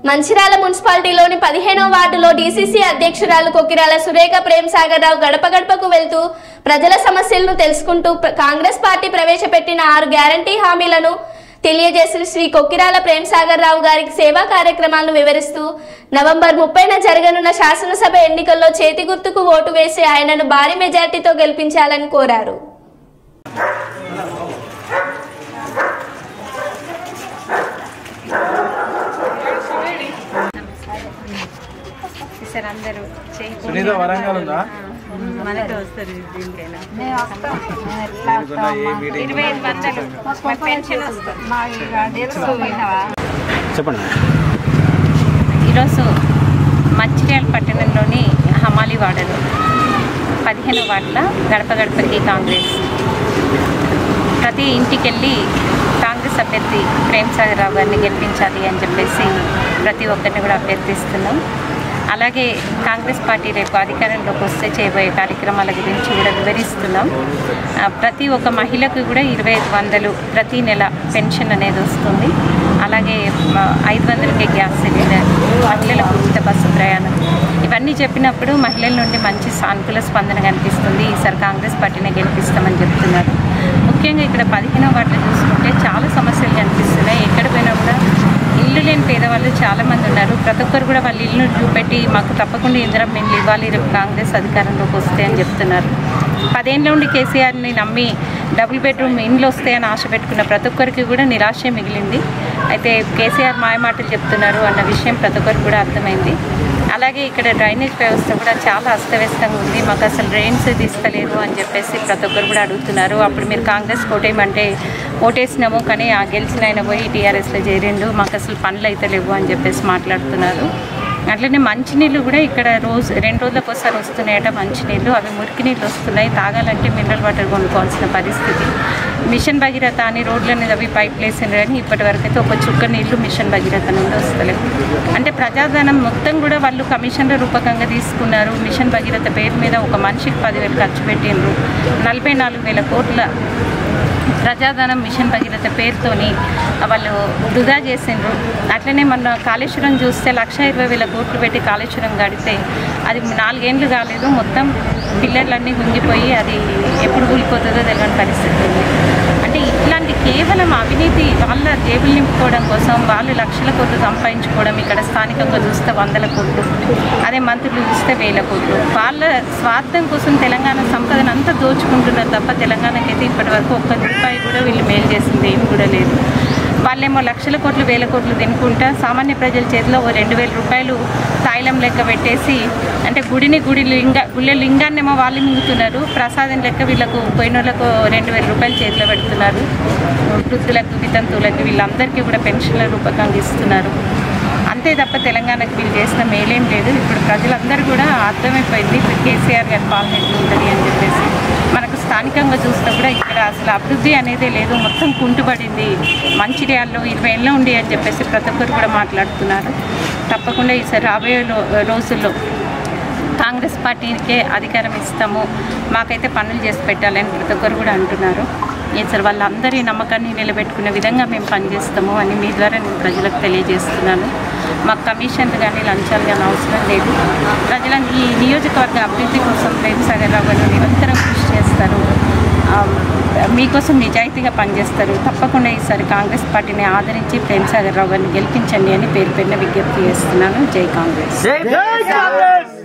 మంచిర్యాల మున్సిపాలిటీలోని పదిహేనో వార్డులో డీసీసీ అధ్యక్షురాలు కొక్కిరాల సురేఖ ప్రేమ్ సాగర్ రావు గడప గడపకు వెళ్తూ ప్రజల సమస్యలను తెలుసుకుంటూ ప్ర- కాంగ్రెస్ పార్టీ ప్రవేశపెట్టిన ఆరు గ్యారంటీ హామీలను తెలియజేసిన శ్రీ కొక్కిరాల ప్రేమ్ సాగర్ రావు గారికి సేవా కార్యక్రమాలను వివరిస్తూ నవంబర్ ముప్పైన జరగనున్న శాసనసభ ఎన్నికల్లో చేతి గుర్తుకు ఓటు వేసి ఆయనను భారీ మెజార్టీతో గెలిపించాలని కోరారు సార్ అందరూ చేయి సునీత వరంగల్ ఉందా మనతో వస్తారు దీనికైనా దీనికున్న ఏ మీటింగ్ ఇరవై ఐదు వందలు మాకు పెన్షన్ వస్తుంది చెప్పండి ఈరోజు మంచిర్యాల పట్టణంలోని హమాలి వాడలో పదిహేను వార్డుల గడప గడపకి కాంగ్రెస్ ప్రతి ఇంటికి వెళ్ళి కాంగ్రెస్ అభ్యర్థి ప్రేమ్ సాగర్ రావు గారిని గెలిపించాలి అని చెప్పేసి ప్రతి ఒక్కరిని కూడా అభ్యర్థిస్తున్నాం అలాగే కాంగ్రెస్ పార్టీ రేపు అధికారంలోకి వస్తే చేయబోయే కార్యక్రమాల గురించి కూడా వివరిస్తున్నాం ఆ, ప్రతి ఒక్క మహిళకు కూడా ఇరవై ఐదు వందలు ప్రతి నెల పెన్షన్ అనేది వస్తుంది అలాగే మ, ఐదు వందలకే గ్యాస్ సిలిండర్ మహిళలకు ఉచిత బస్సు ప్రయాణం ఇవన్నీ చెప్పినప్పుడు మహిళల నుండి మంచి సానుకూల స్పందన కనిపిస్తుంది ఈసారి కాంగ్రెస్ పార్టీనే గెలిపిస్తామని చెప్తున్నారు ముఖ్యంగా ఇక్కడ పదిహేనో వాటిలో చూసుకుంటే చాలా సమస్యలు కనిపిస్తున్నాయి ఎక్కడ పోయినా కూడా ఇల్లు లేని పేదవాళ్ళు చాలామంది ఉన్నారు ప్రతి ఒక్కరు కూడా వాళ్ళ ఇల్లు చూపెట్టి మాకు తప్పకుండా ఇందిరా మేము ఇవ్వాలి రేపు కాంగ్రెస్ అధికారంలోకి వస్తే అని చెప్తున్నారు పదేళ్ళ నుండి కేసీఆర్ని నమ్మి డబుల్ బెడ్రూమ్ ఇండ్లు వస్తాయని ఆశ పెట్టుకున్న ప్రతి ఒక్కరికి కూడా నిరాశ మిగిలింది అయితే కేసీఆర్ మాయమాటలు చెప్తున్నారు అన్న విషయం ప్రతి ఒక్కరికి కూడా అర్థమైంది అలాగే ఇక్కడ డ్రైనేజ్ వ్యవస్థ కూడా చాలా అస్తవ్యస్తంగా ఉంది మాకు అసలు డ్రైన్స్ తీస్తలేదు అని చెప్పేసి ప్రతి ఒక్కరు కూడా అడుగుతున్నారు అప్పుడు మీరు కాంగ్రెస్ ఓటేయమంటే ఓటేసినాము కానీ ఆ గెలిచిన ఆయన పోయి టీఆర్ఎస్లో చేరిండు మాకు అసలు పనులు అయితే లేవు అని చెప్పేసి మాట్లాడుతున్నారు అట్లనే మంచినీళ్ళు కూడా ఇక్కడ రోజు రెండు రోజులకు ఒకసారి వస్తున్నాయట మంచినీళ్ళు అవి మురికి నీళ్ళు వస్తున్నాయి తాగాలంటే మినరల్ వాటర్ కొనుక్కోవాల్సిన పరిస్థితి మిషన్ భగీరథ అని రోడ్ల మీద అవి పైప్ వేసిండ్రు కానీ ఇప్పటి వరకు అయితే ఒక చుక్క నీళ్లు మిషన్ భగీరథ నుండి వస్తలేవు అంటే ప్రజాధనం మొత్తం కూడా వాళ్ళు కమిషన్ల రూపకంగా తీసుకున్నారు మిషన్ భగీరథ పేరు మీద ఒక మనిషికి పదివేలు ఖర్చు పెట్టిండ్రు నలభై నాలుగు వేల కోట్ల ప్రజాధనం మిషన్ భగీరథ పేరుతోని వాళ్ళు వృధా చేసిండ్రు అట్లనే మన కాళేశ్వరం చూస్తే లక్ష ఇరవై వేల కోట్లు పెట్టి కాళేశ్వరం గడితే అది నాలుగేండ్లు కాలేదు మొత్తం పిల్లర్లన్నీ గుంగిపోయి అది ఎప్పుడు కూలిపోతుందో తెలియని పరిస్థితి ఉంది అంటే ఇట్లాంటి కేవలం అవినీతి వాళ్ళ జేబులు నింపుకోవడం కోసం వాళ్ళు లక్షల కోట్లు సంపాదించుకోవడం ఇక్కడ స్థానికంగా చూస్తే వందల కోట్లు అదే మంత్రులు చూస్తే వేల కోట్లు వాళ్ళ స్వార్థం కోసం తెలంగాణ సంపదను అంతా దోచుకుంటున్నారు తప్ప తెలంగాణకైతే ఇప్పటి వరకు ఒక్క రూపాయి కూడా వీళ్ళు మేలు చేసింది ఏం కూడా లేదు వాళ్ళేమో లక్షల కోట్లు వేల కోట్లు తినుకుంటా సామాన్య ప్రజల చేతిలో ఓ రెండు వేల రూపాయలు తాయిలం లెక్క పెట్టేసి అంటే గుడిని గుడి లింగ గుళ్ళ లింగాన్నేమో వాళ్ళు మింగుతున్నారు ప్రసాదం లెక్క వీళ్ళకు పోయిన వాళ్ళకు రెండు వేల రూపాయలు చేతిలో పెడుతున్నారు వృద్ధులకు వితంతువులకు వీళ్ళందరికీ కూడా పెన్షన్ల రూపకంగా ఇస్తున్నారు అంతే తప్ప తెలంగాణకు వీళ్ళు చేసిన మేలేం లేదు ఇప్పుడు ప్రజలందరూ కూడా అర్థమైపోయింది ఇప్పుడు కేసీఆర్ గారి పాలన ఎట్లా ఉంటుంది అని చెప్పేసి మనకు స్థానికంగా చూసినా కూడా ఇక్కడ అసలు అభివృద్ధి అనేది లేదు మొత్తం కుంటుపడింది మంచిర్యాలలో ఇరవై ఏళ్ళ ఉండి అని చెప్పేసి ప్రతి ఒక్కరు కూడా మాట్లాడుతున్నారు తప్పకుండా ఈసారి రాబోయే లో- రోజుల్లో కాంగ్రెస్ పార్టీకే అధికారం ఇస్తాము మాకైతే పనులు చేసి పెట్టాలని ప్రతి ఒక్కరు కూడా అంటున్నారు సార్ వాళ్ళందరి నమ్మకాన్ని నిలబెట్టుకునే విధంగా మేము పనిచేస్తాము అని మీ ద్వారా నేను ప్రజలకు తెలియజేస్తున్నాను మాకు కమిషన్లు కానీ లంచాలు కానీ అవసరం లేదు ప్రజల ఈ నియోజకవర్గ అభివృద్ధి కోసం ప్రేమ్ సాగర్ రావు గారు నిరంతరం కృషి చేస్తారు ఆ, మీకోసం నిజాయితీగా పనిచేస్తారు తప్పకుండా ఈసారి కాంగ్రెస్ పార్టీని ఆదరించి ప్రేమ్ సాగర్ రావు గారిని గెలిపించండి అని పేరు పేరున విజ్ఞప్తి చేస్తున్నాను జై కాంగ్రెస్ జై కాంగ్రెస్